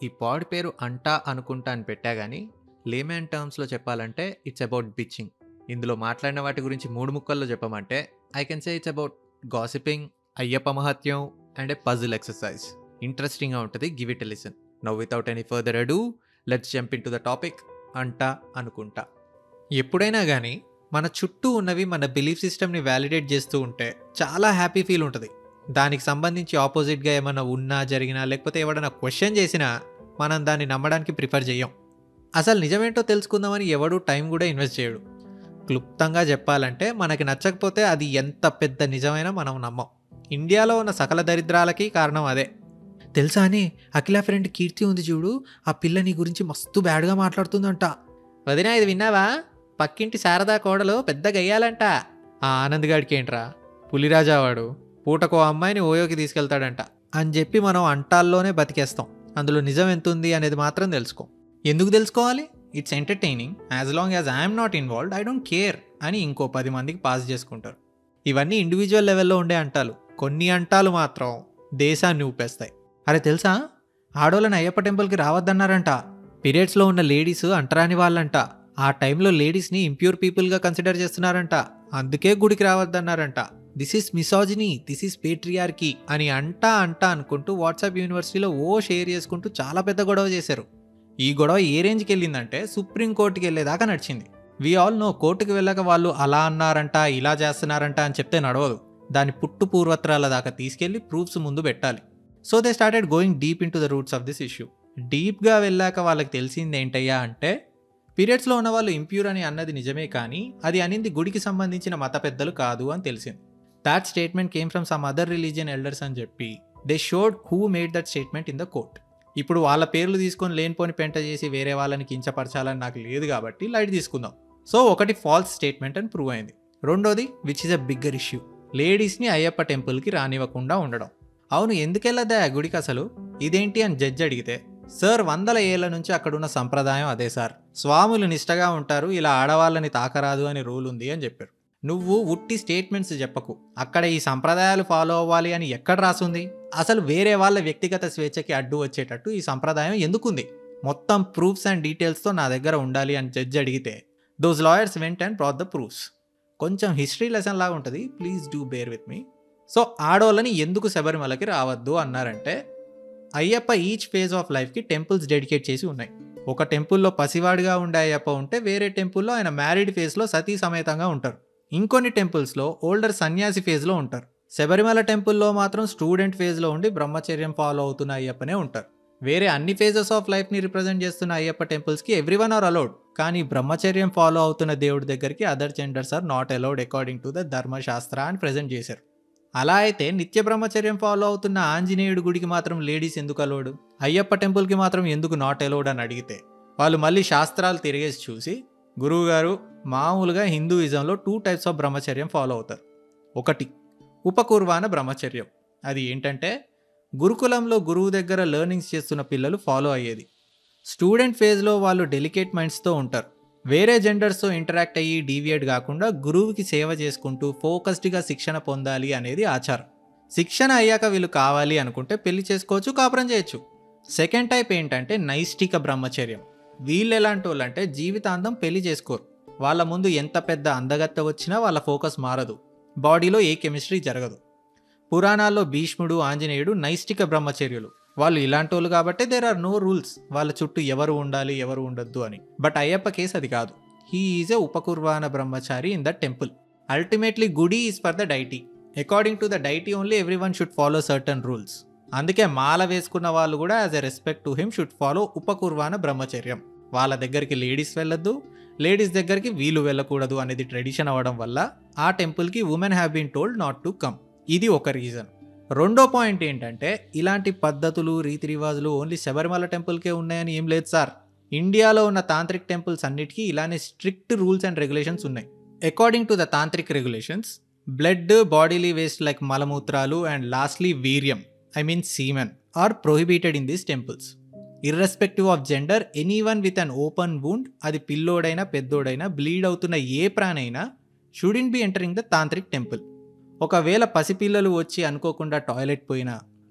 ఈ పాడ్ పేరు అంటా అనుకుంటా అని పెట్టా కానీ లేమ్యాన్ టర్మ్స్లో చెప్పాలంటే ఇట్స్ అబౌట్ బిచ్చింగ్ ఇందులో మాట్లాడిన వాటి గురించి మూడు ముక్కల్లో చెప్పమంటే I can say it's about gossiping Ayyappa మహత్యం అండ్ ఏ పజిల్ ఎక్సర్సైజ్ ఇంట్రెస్టింగ్గా ఉంటుంది give it listen now without any further ado let's jump into the topic అంటా అనుకుంటా ఎప్పుడైనా కానీ మన చుట్టూ ఉన్నవి మన బిలీఫ్ సిస్టమ్ని వ్యాలిడేట్ చేస్తూ ఉంటే చాలా హ్యాపీ ఫీల్ ఉంటుంది దానికి సంబంధించి ఆపోజిట్గా ఏమైనా ఉన్నా జరిగినా లేకపోతే ఎవడైనా క్వశ్చన్ చేసినా మనం దాన్ని నమ్మడానికి ప్రిఫర్ చేయం అసలు నిజమేంటో తెలుసుకుందామని ఎవడూ టైం కూడా ఇన్వెస్ట్ చేయడు క్లుప్తంగా చెప్పాలంటే మనకి నచ్చకపోతే అది ఎంత పెద్ద నిజమైనా మనం నమ్మం ఇండియాలో ఉన్న సకల దరిద్రాలకి కారణం అదే తెలుసా అని అఖిల ఫ్రెండ్ కీర్తి ఉంది చూడు ఆ పిల్ల నీ గురించి మస్తు బ్యాడ్గా మాట్లాడుతుందంట వదినా ఇది విన్నావా పక్కింటి శారదా కోడలు పెద్ద గయ్యాలంట ఆ ఆనంద్ గాడికి ఏంట్రా పులిరాజా వాడు పూటకో అమ్మాయిని ఓయోకి తీసుకెళ్తాడంట అని చెప్పి మనం అంటాల్లోనే బతికేస్తాం అందులో నిజం ఎంతుంది అనేది మాత్రం తెలుసుకో ఎందుకు తెలుసుకోవాలి it's entertaining as long as I'm not involved I don't care అని ఇంకో పది మందికి పాస్ చేసుకుంటారు ఇవన్నీ ఇండివిజువల్ లెవెల్లో ఉండే అంటాలు కొన్ని అంటాలు మాత్రం దేశాన్ని ఊపేస్తాయి అరే తెలుసా ఆడోళ్ళని అయ్యప్ప టెంపుల్కి రావద్దన్నారంట పీరియడ్స్లో ఉన్న లేడీస్ అంటరాని వాళ్ళంట ఆ టైంలో లేడీస్ని ఇంప్యూర్ పీపుల్గా కన్సిడర్ చేస్తున్నారంట అందుకే గుడికి రావద్దన్నారంట this is misogyny this is patriarchy అని అంటా అంటా అనుకుంటూ వాట్సాప్ యూనివర్సిటీలో ఓ షేర్ చేసుకుంటూ చాలా పెద్ద గొడవ చేశారు ఈ గొడవ ఏ రేంజ్కి వెళ్ళిందంటే సుప్రీంకోర్టుకి వెళ్ళేదాకా నడిచింది వి ఆల్ నో కోర్టుకి వెళ్ళాక వాళ్ళు అలా అన్నారంట ఇలా చేస్తున్నారంట అని చెప్తే నడవదు దాని పుట్టు పూర్వత్రాల దాకా తీసుకెళ్లి ప్రూఫ్స్ ముందు పెట్టాలి so they started going deep into the roots of this issue డీప్గా వెళ్ళాక వాళ్ళకి తెలిసింది ఏంటయ్యా అంటే పీరియడ్స్లో ఉన్న వాళ్ళు ఇంప్యూర్ అని అన్నది నిజమే కానీ అది అనింది గుడికి సంబంధించిన మత పెద్దలు కాదు అని తెలిసింది that statement came from some other religion elders అని చెప్పి they showed who made that statement in the court ఇప్పుడు వాళ్ళ పేర్లు తీసుకొని లేనిపోని పెంట చేసి వేరే వాళ్ళని కించపరచాలని నాకు లేదు కాబట్టి లైట్ తీసుకుందాం సో ఒకటి ఫాల్స్ స్టేట్మెంట్ అని ప్రూవ్ అయింది రెండోది which is a bigger issue లేడీస్ని అయ్యప్ప టెంపుల్కి రానివ్వకుండా ఉండడం అవును ఎందుకెళ్ళదా ఆ గుడికి అసలు ఇదేంటి అని జడ్జి అడిగితే సార్ వందల ఏళ్ల నుంచి అక్కడున్న సంప్రదాయం అదే సార్ స్వాములు నిష్టగా ఉంటారు ఇలా ఆడవాళ్ళని తాకరాదు అని రూల్ ఉంది అని చెప్పారు నువ్వు ఉట్టి స్టేట్మెంట్స్ చెప్పకు అక్కడ ఈ సంప్రదాయాలు ఫాలో అవ్వాలి అని ఎక్కడ రాసుంది అసలు వేరే వాళ్ళ వ్యక్తిగత స్వేచ్ఛకి అడ్డు వచ్చేటట్టు ఈ సంప్రదాయం ఎందుకుంది మొత్తం ప్రూఫ్స్ అండ్ డీటెయిల్స్తో నా దగ్గర ఉండాలి అని జడ్జి అడిగితే those lawyers went and brought the proofs కొంచెం హిస్టరీ లెసన్ లాగా ఉంటుంది please do bear with me so ఆడోళ్ళని ఎందుకు శబరిమలకి రావద్దు అన్నారంటే అయ్యప్ప ఈచ్ ఫేజ్ ఆఫ్ లైఫ్కి టెంపుల్స్ డెడికేట్ చేసి ఉన్నాయి ఒక టెంపుల్లో పసివాడిగా ఉండే అయ్యప్ప ఉంటే వేరే టెంపుల్లో ఆయన మ్యారీడ్ ఫేజ్లో సతీ సమేతంగా ఉంటారు ఇంకొన్ని టెంపుల్స్లో ఓల్డర్ సన్యాసి ఫేజ్లో ఉంటారు శబరిమల టెంపుల్లో మాత్రం స్టూడెంట్ ఫేజ్లో ఉండి బ్రహ్మచర్యం ఫాలో అవుతున్న అయ్యప్పనే ఉంటారు వేరే అన్ని ఫేజెస్ ఆఫ్ లైఫ్ని రిప్రజెంట్ చేస్తున్న అయ్యప్ప టెంపుల్స్కి ఎవ్రీ వన్ ఆర్ అలౌడ్ కానీ బ్రహ్మచర్యం ఫాలో అవుతున్న దేవుడి దగ్గరికి other genders are not allowed according to the Dharmashastra అని ప్రజెంట్ చేశారు అలా అయితే నిత్య బ్రహ్మచర్యం ఫాలో అవుతున్న ఆంజనేయుడి గుడికి మాత్రం లేడీస్ ఎందుకు అలౌడ్ అయ్యప్ప టెంపుల్కి మాత్రం ఎందుకు నాట్ అలౌడ్ అని అడిగితే వాళ్ళు మళ్ళీ శాస్త్రాలు తిరిగేసి చూసి గురువుగారు మామూలుగా హిందూయిజంలో టూ టైప్స్ ఆఫ్ బ్రహ్మచర్యం ఫాలో అవుతారు ఒకటి ఉపకుర్వాన బ్రహ్మచర్యం అది ఏంటంటే గురుకులంలో గురువు దగ్గర లెర్నింగ్స్ చేస్తున్న పిల్లలు ఫాలో అయ్యేది స్టూడెంట్ ఫేజ్లో వాళ్ళు డెలికేట్ మైండ్స్తో ఉంటారు వేరే జెండర్స్తో ఇంటరాక్ట్ అయ్యి డీవియేట్ కాకుండా గురువుకి సేవ చేసుకుంటూ ఫోకస్డ్గా శిక్షణ పొందాలి అనేది ఆచారం శిక్షణ అయ్యాక వీళ్ళు కావాలి అనుకుంటే పెళ్లి చేసుకోవచ్చు కాపురం చేయొచ్చు సెకండ్ టైప్ ఏంటంటే నైష్టిక బ్రహ్మచర్యం వీళ్ళు ఎలాంటి వాళ్ళు అంటే జీవితాంతం పెళ్లి చేసుకోరు వాళ్ళ ముందు ఎంత పెద్ద అందగత్త వచ్చినా వాళ్ళ ఫోకస్ మారదు బాడీలో ఏ కెమిస్ట్రీ జరగదు పురాణాల్లో భీష్ముడు ఆంజనేయుడు నైష్టిక బ్రహ్మచర్యులు వాళ్ళు ఇలాంటి వాళ్ళు కాబట్టి దేర్ ఆర్ నో రూల్స్ వాళ్ళ చుట్టూ ఎవరు ఉండాలి ఎవరు ఉండొద్దు అని బట్ అయ్యప్ప కేసు అది కాదు హీ ఈజ్ ఎ ఉపకుర్వాన బ్రహ్మచారి ఇన్ ద టెంపుల్ అల్టిమేట్లీ గుడి is for the deity according to the deity only every one should follow certain rules అందుకే మాల వేసుకున్న వాళ్ళు కూడా as a respect to him should follow ఉపకుర్వాన బ్రహ్మచర్యం వాళ్ళ దగ్గరికి లేడీస్ వెళ్ళొద్దు లేడీస్ దగ్గరికి వీళ్ళు వెళ్ళకూడదు అనేది ట్రెడిషన్ అవ్వడం వల్ల ఆ టెంపుల్కి women have been told not to come ఇది ఒక రీజన్ రెండో పాయింట్ ఏంటంటే ఇలాంటి పద్ధతులు రీతి రివాజులు ఓన్లీ శబరిమల టెంపుల్కే ఉన్నాయని ఏం లేదు సార్ ఇండియాలో ఉన్న తాంత్రిక్ టెంపుల్స్ అన్నిటికీ ఇలానే స్ట్రిక్ట్ రూల్స్ అండ్ రెగ్యులేషన్స్ ఉన్నాయి according to the tantric regulations blood bodily waste like మలమూత్రాలు అండ్ లాస్ట్లీ వీర్యం I mean semen are prohibited in these temples irrespective of gender any one with an open wound అది పిల్లోడైనా పెద్దోడైనా bleed అవుతున్న ఏ ప్రాణైనా shouldn't be entering the tantric temple ఒకవేళ పసిపిల్లలు వచ్చి అనుకోకుండా టాయిలెట్ పోయినా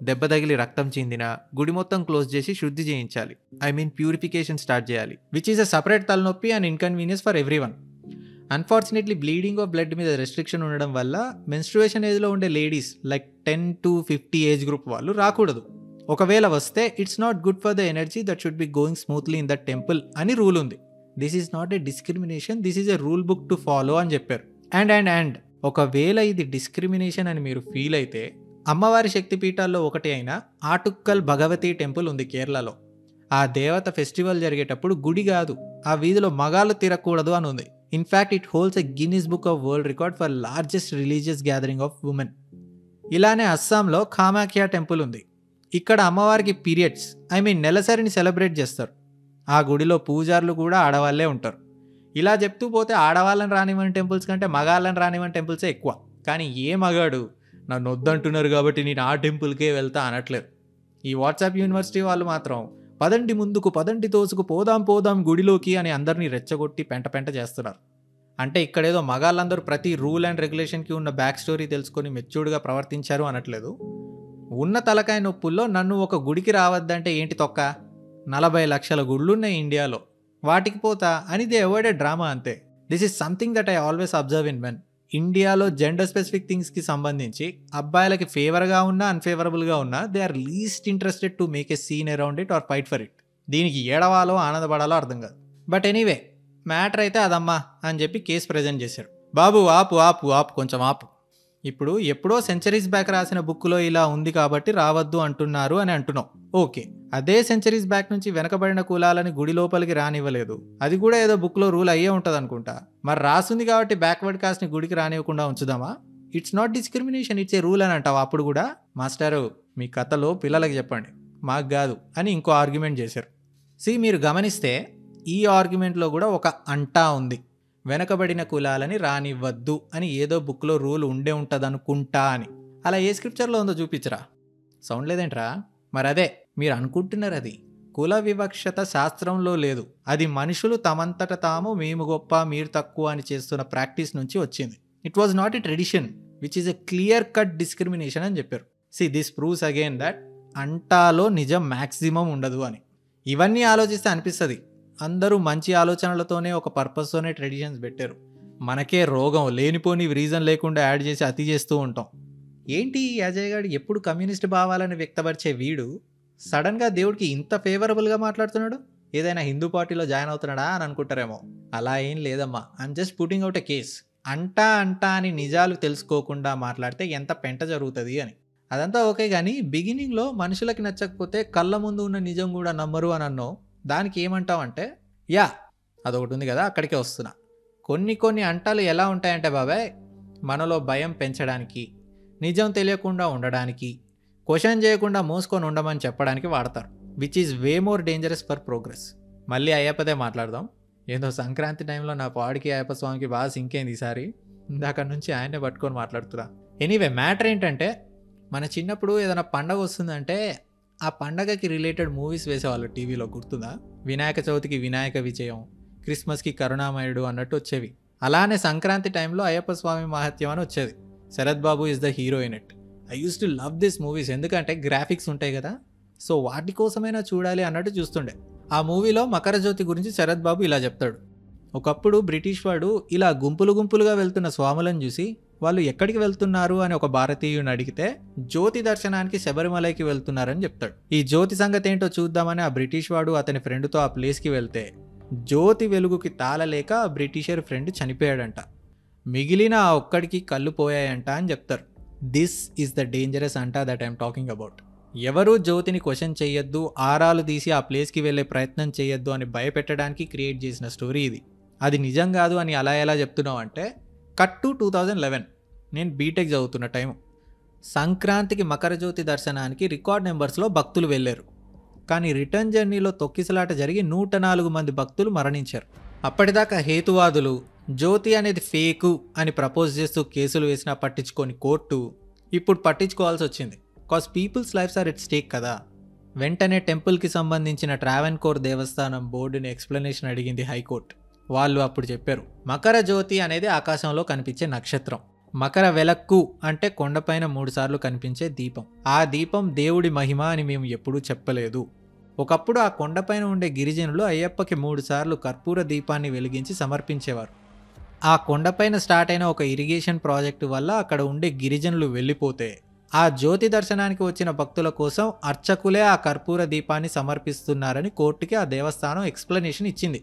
దెబ్బ తగిలి రక్తం చిందినా గుడి మొత్తం క్లోజ్ చేసి శుద్ధి చేయించాలి ఐ మీన్ ప్యూరిఫికేషన్ స్టార్ట్ చేయాలి విచ్ ఈస్ అ సపరేట్ తలనొప్పి and inconvenience for every one unfortunately bleeding of blood మీద రెస్ట్రిక్షన్ ఉండడం వల్ల మెన్స్ట్రుయేషన్ ఏజ్లో ఉండే ladies like ten to fifty age group వాళ్ళు రాకూడదు ఒకవేళ వస్తే it's not good for the energy that should be going smoothly in that temple అని రూల్ ఉంది this is not a discrimination this is a rule book to follow అని చెప్పారు and and and ఒకవేళ ఇది డిస్క్రిమినేషన్ అని మీరు feel అయితే అమ్మవారి శక్తిపీఠాల్లో ఒకటి అయిన ఆటుక్కల్ భగవతి టెంపుల్ ఉంది కేరళలో ఆ దేవత ఫెస్టివల్ జరిగేటప్పుడు గుడి కాదు ఆ వీధిలో మగాళ్ళు తిరగకూడదు అని ఉంది in fact it holds a Guinness book of world record for largest religious gathering of women ఇలానే అస్సాంలో కామాఖ్య టెంపుల్ ఉంది ఇక్కడ అమ్మవారికి పీరియడ్స్ ఐ మీన్ నెలసరిని సెలబ్రేట్ చేస్తారు ఆ గుడిలో పూజారులు కూడా ఆడవాళ్ళే ఉంటారు ఇలా చెప్తూ పోతే ఆడవాళ్ళని రానివ్వని టెంపుల్స్ కంటే మగాళ్ళని రానివ్వని టెంపుల్సే ఎక్కువ కానీ ఏ మగాడు నన్ను వద్దంటున్నారు కాబట్టి నేను ఆ టెంపుల్కే వెళ్తా అనట్లేదు ఈ వాట్సాప్ యూనివర్సిటీ వాళ్ళు మాత్రం పదండి ముందుకు పదండి తోసుకు పోదాం పోదాం గుడిలోకి అని అందరినీ రెచ్చగొట్టి పెంట పెంట చేస్తున్నారు అంటే ఇక్కడేదో మగాళ్ళందరూ ప్రతి రూల్ అండ్ రెగ్యులేషన్కి ఉన్న బ్యాక్ స్టోరీ తెలుసుకొని మెచ్యూర్డ్గా ప్రవర్తించారు అనట్లేదు ఉన్న తలకాయ నొప్పుల్లో నన్ను ఒక గుడికి రావద్దంటే ఏంటి తొక్క నలభై లక్షల గుళ్ళున్నాయి ఇండియాలో వాటికి పోతా అని దే అవాయిడ్ డ్రామా అంతే this is something that I always observe in men ఇండియాలో జెండర్ స్పెసిఫిక్ థింగ్స్కి సంబంధించి అబ్బాయిలకి ఫేవర్గా ఉన్నా అన్ఫేవరబుల్గా ఉన్నా they are least interested to make a scene around it or fight for it దీనికి ఏడవాలో ఆనందపడాలో అర్థం కాదు బట్ ఎనీవే మ్యాటర్ అయితే అదమ్మా అని చెప్పి కేసు ప్రజెంట్ చేశారు బాబు ఆపు ఆపు ఆపు కొంచెం ఆపు ఇప్పుడు ఎప్పుడో సెంచరీస్ బ్యాక్ రాసిన బుక్లో ఇలా ఉంది కాబట్టి రావద్దు అంటున్నారు అని అంటున్నాం ఓకే అదే సెంచరీస్ బ్యాక్ నుంచి వెనకబడిన కులాలని గుడి లోపలికి రానివ్వలేదు అది కూడా ఏదో బుక్లో రూల్ అయ్యే ఉంటుంది అనుకుంటా మరి రాసింది కాబట్టి బ్యాక్వర్డ్ కాస్ట్ని గుడికి రానివ్వకుండా ఉంచుదామా it's not discrimination it's a rule అని అంటావు అప్పుడు కూడా మాస్టారు మీ కథలో పిల్లలకి చెప్పండి మాకు కాదు అని ఇంకో ఆర్గ్యుమెంట్ చేశారు సి మీరు గమనిస్తే ఈ ఆర్గ్యుమెంట్లో కూడా ఒక అంటా ఉంది వెనకబడిన కులాలని రానివ్వద్దు అని ఏదో బుక్లో రూల్ ఉండే ఉంటుంది అనుకుంటా అని అలా ఏ స్క్రిప్చర్లో ఉందో చూపించరా సౌండ్ లేదేంట్రా మరి అదే మీరు అనుకుంటున్నారు అది కుల వివక్షత శాస్త్రంలో లేదు అది మనుషులు తమంతట తాము మేము గొప్ప మీరు తక్కువ అని చేస్తున్న ప్రాక్టీస్ నుంచి వచ్చింది it was not a tradition which is a clear cut discrimination అని చెప్పారు see this proves again that అంటాలో నిజం మ్యాక్సిమం ఉండదు అని ఇవన్నీ ఆలోచిస్తే అనిపిస్తుంది అందరూ మంచి ఆలోచనలతోనే ఒక పర్పస్తోనే ట్రెడిషన్స్ పెట్టారు మనకే రోగం లేనిపోని రీజన్ లేకుండా యాడ్ చేసి అతి చేస్తూ ఉంటాం ఏంటి ఈ అజయ్ గారు ఎప్పుడు కమ్యూనిస్ట్ భావాలను వ్యక్తపరిచే వీడు సడన్గా దేవుడికి ఇంత ఫేవరబుల్గా మాట్లాడుతున్నాడు ఏదైనా హిందూ పార్టీలో జాయిన్ అవుతున్నాడా అని అనుకుంటారేమో అలా ఏం లేదమ్మా I'm just putting out a case అంటా అంటా అని నిజాలు తెలుసుకోకుండా మాట్లాడితే ఎంత పెంట జరుగుతుంది అని అదంతా ఓకే కానీ బిగినింగ్లో మనుషులకి నచ్చకపోతే కళ్ళ ముందు ఉన్న నిజం కూడా నమ్మరు అని అన్నావు దానికి ఏమంటావంటే యా అదొకటి ఉంది కదా అక్కడికే వస్తున్నా కొన్ని కొన్ని అంటాలు ఎలా ఉంటాయంటే బాబాయ్ మనలో భయం పెంచడానికి నిజం తెలియకుండా ఉండడానికి క్వశ్చన్ చేయకుండా మూసుకొని ఉండమని చెప్పడానికి వాడతారు which is way more dangerous for progress మళ్ళీ అయ్యప్పదే మాట్లాడదాం ఏదో సంక్రాంతి టైంలో నా పాడికి అయ్యప్ప స్వామికి బాగా సింకేంది ఈసారి ఇందాక నుంచి ఆయనే పట్టుకొని మాట్లాడుతున్నా ఎనీవే మ్యాటర్ ఏంటంటే మన చిన్నప్పుడు ఏదైనా పండగ వస్తుందంటే ఆ పండగకి రిలేటెడ్ మూవీస్ వేసేవాళ్ళు టీవీలో గుర్తుందా వినాయక చవితికి వినాయక విజయం క్రిస్మస్కి కరుణామయుడు అన్నట్టు వచ్చేవి అలానే సంక్రాంతి టైంలో అయ్యప్ప స్వామి మహత్యం అని వచ్చేది Sarath Babu is the hero in it I use to love this movies ఎందుకంటే గ్రాఫిక్స్ ఉంటాయి కదా సో వాటి కోసమైనా చూడాలి అన్నట్టు చూస్తుండే ఆ మూవీలో మకర జ్యోతి గురించి శరత్ బాబు ఇలా చెప్తాడు ఒకప్పుడు బ్రిటిష్ వాడు ఇలా గుంపులు గుంపులుగా వెళ్తున్న స్వాములను చూసి వాళ్ళు ఎక్కడికి వెళ్తున్నారు అని ఒక భారతీయుని అడిగితే జ్యోతి దర్శనానికి శబరిమలైకి వెళ్తున్నారని చెప్తాడు ఈ జ్యోతి సంగతి ఏంటో చూద్దామని ఆ బ్రిటిష్ వాడు అతని ఫ్రెండ్తో ఆ ప్లేస్కి వెళ్తే జ్యోతి వెలుగుకి తాళలేక ఆ బ్రిటిషర్ ఫ్రెండ్ చనిపోయాడంట మిగిలిన ఆ ఒక్కడికి కళ్ళు పోయాయంట అని చెప్తారు దిస్ ఈస్ ద డేంజరస్ అంట దట్ ఐఎమ్ టాకింగ్ అబౌట్ ఎవరూ జ్యోతిని క్వశ్చన్ చేయొద్దు ఆరాలు తీసి ఆ ప్లేస్కి వెళ్ళే ప్రయత్నం చేయొద్దు అని భయపెట్టడానికి క్రియేట్ చేసిన స్టోరీ ఇది అది నిజం కాదు అని అలా ఎలా చెప్తున్నావు అంటే cut to two thousand eleven నేను బీటెక్ చదువుతున్న టైం సంక్రాంతికి మకర జ్యోతి దర్శనానికి రికార్డ్ నెంబర్స్లో భక్తులు వెళ్ళారు కానీ రిటర్న్ జర్నీలో తొక్కిసలాట జరిగి నూట నాలుగు మంది భక్తులు మరణించారు అప్పటిదాకా హేతువాదులు జ్యోతి అనేది ఫేకు అని ప్రపోజ్ చేస్తూ కేసులు వేసినా పట్టించుకొని కోర్టు ఇప్పుడు పట్టించుకోవాల్సి వచ్చింది cause people's lives are at stake కదా వెంటనే టెంపుల్కి సంబంధించిన ట్రావెన్కోర్ దేవస్థానం బోర్డుని ఎక్స్ప్లెనేషన్ అడిగింది హైకోర్టు వాళ్ళు అప్పుడు చెప్పారు మకర జ్యోతి అనేది ఆకాశంలో కనిపించే నక్షత్రం మకర వెలక్కు అంటే కొండపైన మూడుసార్లు కనిపించే దీపం ఆ దీపం దేవుడి మహిమ అని మేము ఎప్పుడూ చెప్పలేదు ఒకప్పుడు ఆ కొండపైన ఉండే గిరిజనులు అయ్యప్పకి మూడుసార్లు కర్పూర దీపాన్ని వెలిగించి సమర్పించేవారు ఆ కొండపైన స్టార్ట్ అయిన ఒక ఇరిగేషన్ ప్రాజెక్టు వల్ల అక్కడ ఉండే గిరిజనులు వెళ్ళిపోతే ఆ జ్యోతి దర్శనానికి వచ్చిన భక్తుల కోసం అర్చకులే ఆ కర్పూర దీపాన్ని సమర్పిస్తున్నారని కోర్టుకి ఆ దేవస్థానం ఎక్స్ప్లెనేషన్ ఇచ్చింది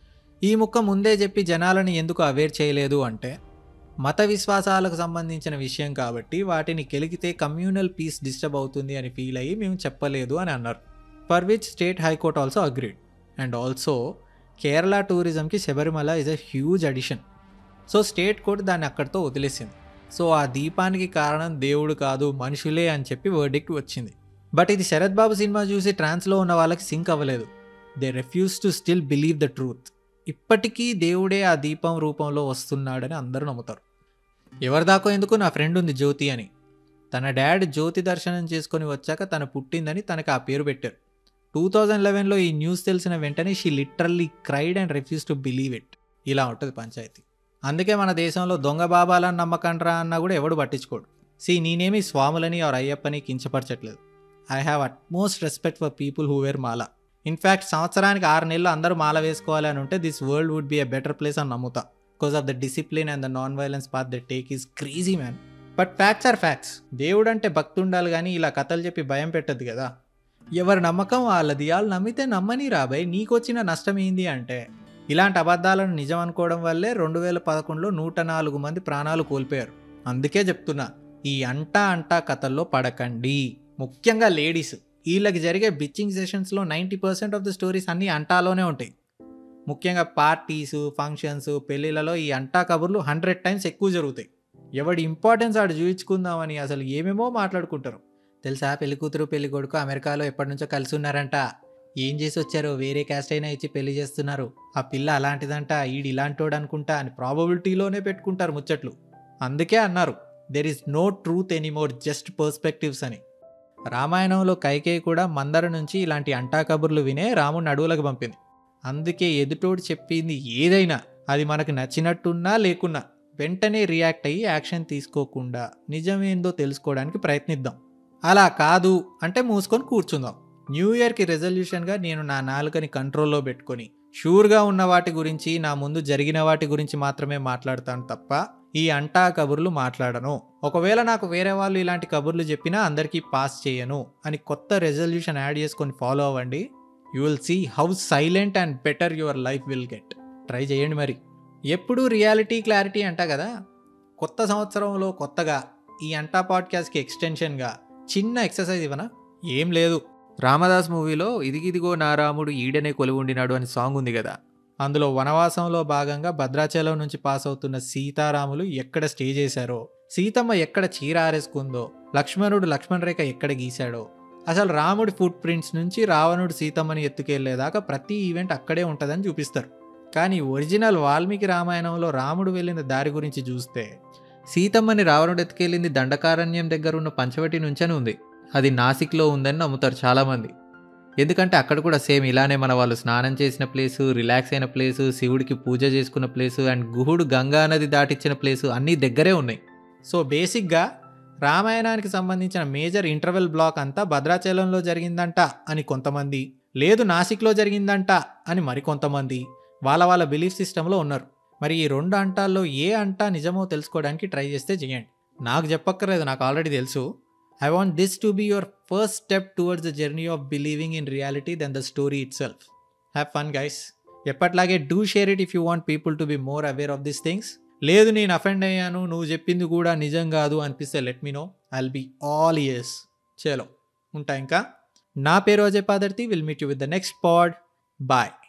ఈ ముక్క ముందే చెప్పి జనాలను ఎందుకు అవేర్ చేయలేదు అంటే మత విశ్వాసాలకు సంబంధించిన విషయం కాబట్టి వాటిని కెలిగితే కమ్యూనల్ పీస్ డిస్టర్బ్ అవుతుంది అని ఫీల్ అయ్యి మేము చెప్పలేదు అని అన్నారు for which state high court also agreed and also Kerala టూరిజంకి Sabarimala is a huge addition so state court దాన్ని అక్కడితో వదిలేసింది సో ఆ దీపానికి కారణం దేవుడు కాదు మనుషులే అని చెప్పి వర్డిక్ట్ వచ్చింది బట్ ఇది శరత్ బాబు సినిమా చూసి ట్రాన్స్లో ఉన్న వాళ్ళకి సింక్ అవ్వలేదు they refuse to still believe the truth ఇప్పటికీ దేవుడే ఆ దీపం రూపంలో వస్తున్నాడని అందరూ నమ్ముతారు ఎవరి దాకో ఎందుకు నా ఫ్రెండ్ ఉంది జ్యోతి అని తన డాడ్ జ్యోతి దర్శనం చేసుకొని వచ్చాక తను పుట్టిందని తనకు ఆ పేరు పెట్టారు టూ థౌజండ్ లెవెన్లో ఈ న్యూస్ తెలిసిన వెంటనే she literally cried and refuse to believe it ఇలా ఉంటుంది పంచాయతీ అందుకే మన దేశంలో దొంగ బాబాలని నమ్మకండ్రా అన్నా కూడా ఎవడు పట్టించుకోడు సి నేనేమి స్వాములని ఆర్ అయ్యప్పని కించపరచట్లేదు I have utmost respect for people who wear మాల ఇన్ఫ్యాక్ట్ సంవత్సరానికి ఆరు నెలలు అందరూ మాల వేసుకోవాలి అని ఉంటే this world would be a better place అని నమ్ముతా because of the discipline and the non violence path the take is crazy man but facts are facts దేవుడు అంటే భక్తి ఉండాలి కానీ ఇలా కథలు చెప్పి భయం పెట్టద్దు కదా ఎవరి నమ్మకం వాళ్ళది వాళ్ళు నమ్మితే నమ్మని రాబాయ్ నీకొచ్చిన నష్టం ఏంది అంటే ఇలాంటి అబద్ధాలను నిజం అనుకోవడం వల్లే రెండు వేల పదకొండులో నూట నాలుగు మంది ప్రాణాలు కోల్పోయారు అందుకే చెప్తున్నా ఈ అంటా అంటా కథల్లో పడకండి ముఖ్యంగా లేడీస్ వీళ్ళకి జరిగే బిచ్చింగ్ సెషన్స్లో ninety percent of the stories అన్నీ అంటాలోనే ఉంటాయి ముఖ్యంగా పార్టీస్ ఫంక్షన్స్ పెళ్ళిళ్ళలో ఈ అంటా కబుర్లు హండ్రెడ్ టైమ్స్ ఎక్కువ జరుగుతాయి ఎవడి ఇంపార్టెన్స్ ఆడు చూపించుకుందామని అసలు ఏమేమో మాట్లాడుకుంటారు తెలుసా పెళ్లి కూతురు పెళ్లి కొడుకు అమెరికాలో ఎప్పటి నుంచో కలిసి ఉన్నారంట ఏం చేసి వచ్చారో వేరే క్యాస్ట్ అయినా ఇచ్చి పెళ్లి చేస్తున్నారు ఆ పిల్ల అలాంటిదంట ఈడు ఇలాంటోడు అనుకుంటా అని ప్రాబబిలిటీలోనే పెట్టుకుంటారు ముచ్చట్లు అందుకే అన్నారు there is no truth anymore just perspectives అని రామాయణంలో కైకేయి కూడా మందర నుంచి ఇలాంటి అంటా కబుర్లు వినే రాముడిని అడవులకు పంపింది అందుకే ఎదుటోడు చెప్పింది ఏదైనా అది మనకు నచ్చినట్టున్నా లేకున్నా వెంటనే రియాక్ట్ అయ్యి యాక్షన్ తీసుకోకుండా నిజమేందో తెలుసుకోవడానికి ప్రయత్నిద్దాం అలా కాదు అంటే మూసుకొని కూర్చుందాం న్యూ ఇయర్కి రెజల్యూషన్గా నేను నా నాలుకని కంట్రోల్లో పెట్టుకొని షూర్గా ఉన్న వాటి గురించి నా ముందు జరిగిన వాటి గురించి మాత్రమే మాట్లాడతాను తప్ప ఈ అంటా కబుర్లు మాట్లాడను ఒకవేళ నాకు వేరే వాళ్ళు ఇలాంటి కబుర్లు చెప్పినా అందరికీ పాస్ చేయను అని కొత్త రెజల్యూషన్ యాడ్ చేసుకొని ఫాలో అవ్వండి you will see how silent and better your life will get try చేయండి మరి ఎప్పుడూ రియాలిటీ క్లారిటీ అంట కదా కొత్త సంవత్సరంలో కొత్తగా ఈ అంటా పాడ్కాస్ట్కి ఎక్స్టెన్షన్గా చిన్న ఎక్సర్సైజ్ ఇవ్వనా ఏం లేదు రామదాస్ మూవీలో ఇదిగిదిగో నా రాముడు ఈడనే కొలువుండినాడు అని సాంగ్ ఉంది కదా అందులో వనవాసంలో భాగంగా భద్రాచలం నుంచి పాస్ అవుతున్న సీతారాములు ఎక్కడ స్టే చేశారో సీతమ్మ ఎక్కడ చీర ఆరేసుకుందో లక్ష్మణుడు లక్ష్మణ రేఖ ఎక్కడ గీశాడో అసలు రాముడి ఫుట్ ప్రింట్స్ నుంచి రావణుడు సీతమ్మని ఎత్తుకెళ్లేదాకా ప్రతి ఈవెంట్ అక్కడే ఉంటుందని చూపిస్తారు కానీ ఒరిజినల్ వాల్మీకి రామాయణంలో రాముడు వెళ్ళిన దారి గురించి చూస్తే సీతమ్మని రావణుడు ఎత్తుకెళ్ళింది దండకారణ్యం దగ్గర ఉన్న పంచవటి నుంచని ఉంది అది నాసిక్లో ఉందని నమ్ముతారు చాలామంది ఎందుకంటే అక్కడ కూడా సేమ్ ఇలానే మన వాళ్ళు స్నానం చేసిన ప్లేసు రిలాక్స్ అయిన ప్లేసు శివుడికి పూజ చేసుకున్న ప్లేసు అండ్ గుహుడు గంగా నది దాటిచ్చిన ప్లేసు అన్నీ దగ్గరే ఉన్నాయి సో బేసిక్గా రామాయణానికి సంబంధించిన మేజర్ ఇంటర్వెల్ బ్లాక్ అంతా భద్రాచలంలో జరిగిందంట అని కొంతమంది లేదు నాసిక్లో జరిగిందంట అని మరికొంతమంది వాళ్ళ వాళ్ళ బిలీఫ్ సిస్టంలో ఉన్నారు మరి ఈ రెండు అంటాల్లో ఏ అంటా నిజమో తెలుసుకోవడానికి ట్రై చేస్తే చేయండి నాకు చెప్పక్కర్లేదు నాకు ఆల్రెడీ తెలుసు I want this to be your first step towards the journey of believing in reality then the story itself have fun guys ఎప్పట్లాగే do share it if you want people to be more aware of this things లేదు నేను offend అయ్యాను నువ్వు చెప్పింది కూడా నిజం కాదు అనిపిస్తే let me know I'll be all ears చలో ఉంటా ఇంకా నా పేరు Ajay Padarthi will meet you with the next pod bye